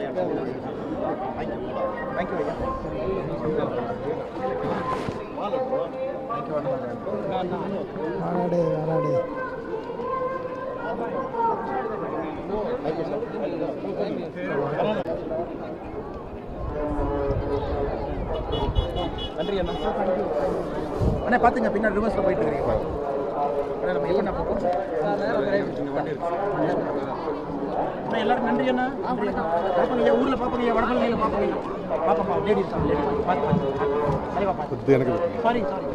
வராடே வராடே நன்றி அண்ணா அண்ணா பார்த்துங்க பின்னாடி ரிவர்ஸில் போயிட்டு இருக்கீங்க அண்ணா நம்ம எப்போ போகும் அண்ணா எல்லாரும் நன்றி அண்ணா பார்ப்போங்க ஐயா ஊரில் பார்ப்போங்க ஐயா வடபழனியில் பார்ப்போங்க ஐயா பார்ப்போம்ப்பா லேடிஸ் தான் லேடிஸ் பார்த்து பார்த்து தலைவா பார்த்து எனக்கு சாரி சாரி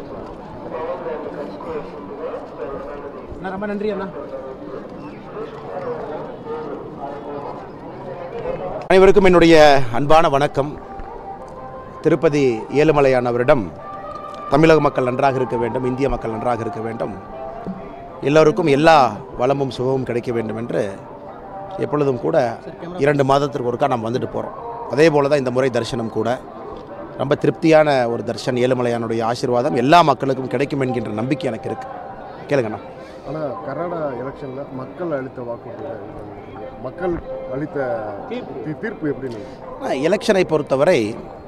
அண்ணா ரொம்ப நன்றி அண்ணா அனைவருக்கும் என்னுடைய அன்பான வணக்கம் திருப்பதி ஏழுமலையானவரிடம் தமிழக மக்கள் நன்றாக இருக்க வேண்டும் இந்திய மக்கள் நன்றாக இருக்க வேண்டும் எல்லோருக்கும் எல்லா வளமும் சுகமும் கிடைக்க வேண்டும் என்று எப்பொழுதும் கூட இரண்டு மாதத்திற்கு ஒருக்கா நாம் வந்துட்டு போகிறோம் அதே போல தான் இந்த முறை தரிசனம் கூட ரொம்ப திருப்தியான ஒரு தரிசனம் ஏழுமலையானுடைய ஆசீர்வாதம் எல்லா மக்களுக்கும் கிடைக்கும் என்கின்ற நம்பிக்கை எனக்கு இருக்குது கேளுங்கண்ணா ஆனால் கர்நாடகா எலெக்ஷனில் மக்கள் அளித்த வாக்கு மக்கள் அளித்த தீ- தீர்ப்பு எப்படின்னு எலெக்ஷனை பொறுத்தவரை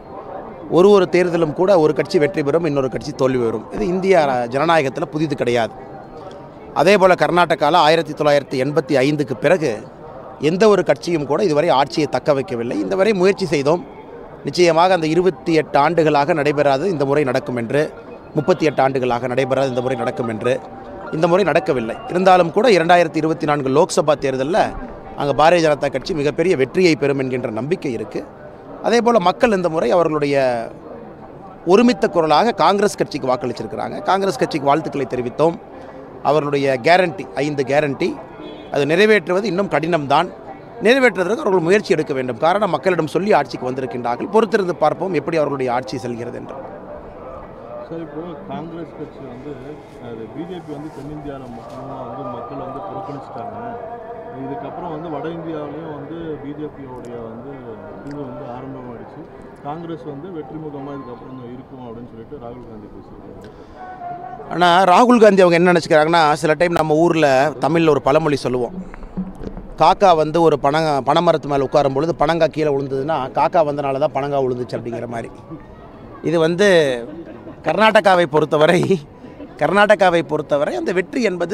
ஒரு ஒரு தேர்தலும் கூட ஒரு கட்சி வெற்றி பெறும் இன்னொரு கட்சி தோல்வி பெறும் இது இந்திய ஜனநாயகத்தில் புதிது கிடையாது அதே போல் கர்நாடகாவில் ஆயிரத்தி தொள்ளாயிரத்தி எண்பத்தி ஐந்துக்கு பிறகு எந்த ஒரு கட்சியும் கூட இதுவரை ஆட்சியை தக்க வைக்கவில்லை இந்த வரை முயற்சி செய்தோம் நிச்சயமாக அந்த இருபத்தி எட்டு ஆண்டுகளாக நடைபெறாது இந்த முறை நடக்கும் என்று முப்பத்தி எட்டு ஆண்டுகளாக நடைபெறாது இந்த முறை நடக்கும் என்று இந்த முறை நடக்கவில்லை இருந்தாலும் கூட இரண்டாயிரத்தி இருபத்தி நான்கு லோக்சபா தேர்தலில் அங்கே பாரதிய ஜனதா கட்சி மிகப்பெரிய வெற்றியை பெறும் என்கின்ற நம்பிக்கை இருக்குது அதே போல் மக்கள் இந்த முறை அவர்களுடைய ஒருமித்த குரலாக காங்கிரஸ் கட்சிக்கு வாக்களிச்சிருக்கிறாங்க காங்கிரஸ் கட்சிக்கு வாழ்த்துக்களை தெரிவித்தோம் அவர்களுடைய கேரண்டி ஐந்து கேரண்டி அது நிறைவேற்றுவது இன்னும் கடினம்தான் நிறைவேற்றுவதற்கு அவர்கள் முயற்சி எடுக்க வேண்டும் காரணம் மக்களிடம் சொல்லி ஆட்சிக்கு வந்திருக்கின்றார்கள் பொறுத்திருந்து பார்ப்போம் எப்படி அவர்களுடைய ஆட்சி செல்கிறது என்று சார் இப்போ காங்கிரஸ் கட்சி வந்து அது பிஜேபி வந்து தென்னிந்தியாவில் முக்கியமாக வந்து மக்கள் வந்து புறக்கணிச்சிட்டாங்க இதுக்கப்புறம் வந்து வட இந்தியாவிலையும் வந்து பிஜேபியோடைய வந்து இது வந்து ஆரம்பமாயிடுச்சு காங்கிரஸ் வந்து வெற்றிமுகமாக இதுக்கப்புறம் தான் இருக்கும் அப்படின்னு சொல்லிட்டு ராகுல் காந்தி பேசியிருக்காரு ஆனால் ராகுல் காந்தி அவங்க என்ன நினச்சிக்கிறாங்கன்னா சில டைம் நம்ம ஊரில் தமிழில் ஒரு பழமொழி சொல்லுவோம் காக்கா வந்து ஒரு பனங்க பனைமரத்து மேலே உட்காரும் பொழுது பனங்கா கீழே விழுந்ததுன்னா காக்கா வந்தனால தான் பனங்கா விழுந்துச்சு அப்படிங்கிற மாதிரி இது வந்து கர்நாடகாவை பொறுத்தவரை கர்நாடகாவை பொறுத்தவரை அந்த வெற்றி என்பது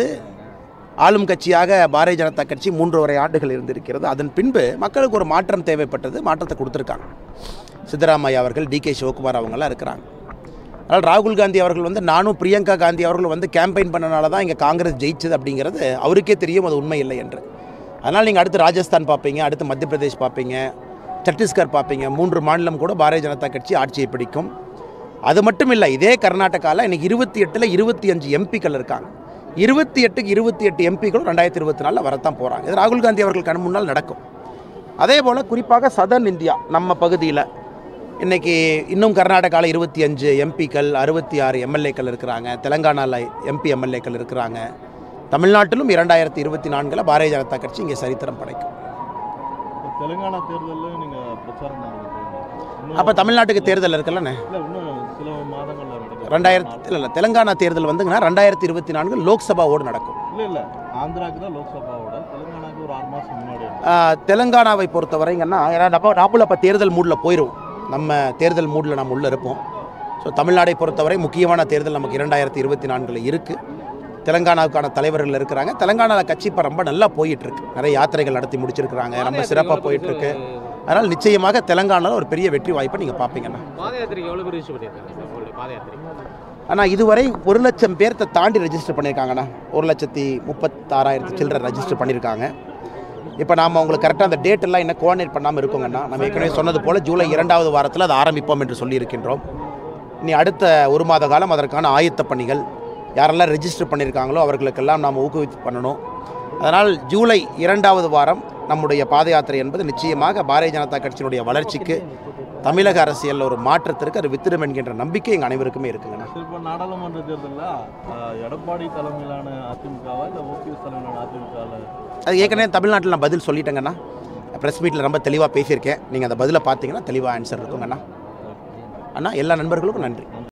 ஆளும் கட்சியாக பாரதிய ஜனதா கட்சி மூன்று வரை ஆண்டுகள் இருந்திருக்கிறது அதன் பின்பு மக்களுக்கு ஒரு மாற்றம் தேவைப்பட்டது மாற்றத்தை கொடுத்துருக்காங்க சித்தராமையா அவர்கள் டி கே சிவகுமார் அவங்கெல்லாம் இருக்கிறாங்க அதனால் ராகுல் காந்தி அவர்கள் வந்து நானும் பிரியங்கா காந்தி அவர்கள் வந்து கேம்பெயின் பண்ணனால தான் இங்கே காங்கிரஸ் ஜெயிச்சது அப்படிங்கிறது அவருக்கே தெரியும் அது உண்மை இல்லை என்று அதனால் நீங்கள் அடுத்து ராஜஸ்தான் பார்ப்பீங்க அடுத்து மத்திய பிரதேஷ் பார்ப்பீங்க சத்தீஸ்கர் பார்ப்பீங்க மூன்று மாநிலம் கூட பாரதிய ஜனதா கட்சி ஆட்சியை பிடிக்கும் அது மட்டும் இல்லை இதே கர்நாடகாவில் இன்னைக்கு இருபத்தி எட்டில் இருபத்தி அஞ்சு எம்பிக்கள் இருக்காங்க இருபத்தி எட்டுக்கு இருபத்தி எட்டு எம்பிக்களும் ரெண்டாயிரத்தி இருபத்தி நாலில் வரத்தான் போகிறாங்க இது ராகுல் காந்தி அவர்கள் கண் முன்னால் நடக்கும் அதே போல் குறிப்பாக சதர்ன் இந்தியா நம்ம பகுதியில் இன்றைக்கி இன்னும் கர்நாடகாவில் இருபத்தி அஞ்சு எம்பிக்கள் அறுபத்தி ஆறு எம்எல்ஏக்கள் இருக்கிறாங்க தெலங்கானாவில் எம்பி எம்எல்ஏக்கள் இருக்கிறாங்க தமிழ்நாட்டிலும் இரண்டாயிரத்தி இருபத்தி நான்கில் பாரதிய ஜனதா கட்சி இங்கே சரித்திரம் படைக்கும் இப்போ தெலுங்கானா தேர்தலில் நீங்கள் பிரச்சாரம் நடந்துருக்கீங்க இன்னும் அப்போ தமிழ்நாட்டுக்கு தேர்தல் இருக்குல்லண்ணே இல்லை இன்னும் சில மாதங்களில் நடக்கும் ரெண்டாயிரத்தி இல்லை இல்லை தெலங்கானா தேர்தல் வந்துங்கன்னா ரெண்டாயிரத்தி இருபத்தி நான்கு லோக்சபாவோடு நடக்கும் இல்லை இல்லை ஆந்திராவுக்கு தான் லோக்சபாவோட தெலுங்கானாக்கு ஒரு ஆறு மாதம் முன்னாடி ஆஹ், தெலங்கானாவை பொறுத்தவரைங்கன்னா ஏன்னா நம்ம நாப்புல அப்போ தேர்தல் மூடில் போயிடும் நம்ம தேர்தல் மூடில் நம்ம உள்ளே இருப்போம் ஸோ தமிழ்நாடை பொறுத்தவரை முக்கியமான தேர்தல் நமக்கு இரண்டாயிரத்தி இருபத்தி நான்கில் இருக்குது தெலங்கானாவுக்கான தலைவர்கள் இருக்கிறாங்க தெலங்கானாவில் கட்சி இப்போ ரொம்ப நல்லா போயிட்டுருக்கு நிறைய யாத்திரைகள் நடத்தி முடிச்சிருக்கிறாங்க ரொம்ப சிறப்பாக போயிட்டுருக்கு அதனால் நிச்சயமாக தெலங்கானாவில் ஒரு பெரிய வெற்றி வாய்ப்பை நீங்கள் பார்ப்பீங்கண்ணா பாத யாத்திரைக்கு எவ்வளோ பேர் ரிஜிஸ்டர் பண்ணியிருக்காங்க சார் உங்களுடைய பாத யாத்திரை ஆனால் இதுவரை ஒரு லட்சம் பேர்த்த தாண்டி ரெஜிஸ்டர் பண்ணியிருக்காங்கண்ணா ஒரு லட்சத்தி முப்பத்தாறாயிரத்து சில்லரை ரெஜிஸ்டர் பண்ணியிருக்காங்க இப்போ நாம் உங்களுக்கு கரெக்டாக அந்த டேட் எல்லாம் இன்னும் கோஆர்டினேட் பண்ணாமல் இருக்கோங்கண்ணா நம்ம ஏற்கனவே சொன்னது போல் ஜூலை இரண்டாவது வாரத்தில் அதை ஆரம்பிப்போம் என்று சொல்லியிருக்கின்றோம் இனி அடுத்த ஒரு மாத காலம் அதற்கான ஆயத்த பணிகள் யாரெல்லாம் ரெஜிஸ்டர் பண்ணியிருக்காங்களோ அவர்களுக்கெல்லாம் நாம் ஊக்குவித்து பண்ணணும் அதனால் ஜூலை இரண்டாவது வாரம் நம்முடைய பாத யாத்திரை என்பது நிச்சயமாக பாரதிய ஜனதா கட்சியினுடைய வளர்ச்சிக்கு தமிழக அரசியலில் ஒரு மாற்றத்திற்கு அது வித்திடும் என்கின்ற நம்பிக்கை எங்கள் அனைவருக்குமே இருக்குங்கண்ணா சரி இப்போ நாடாளுமன்ற தேர்தலில் எடப்பாடி தலைமையிலான அதிமுகவா இல்லை ஓபிஎஸ் தலைமையிலான அதிமுகவில் அது ஏற்கனவே தமிழ்நாட்டில் நான் பதில் சொல்லிட்டேங்கண்ணா ப்ரெஸ் மீட்டில் ரொம்ப தெளிவாக பேசியிருக்கேன் நீங்கள் அந்த பதிலை பார்த்தீங்கன்னா தெளிவாக ஆன்சர் இருக்குங்கண்ணா அண்ணா எல்லா நண்பர்களுக்கும் நன்றி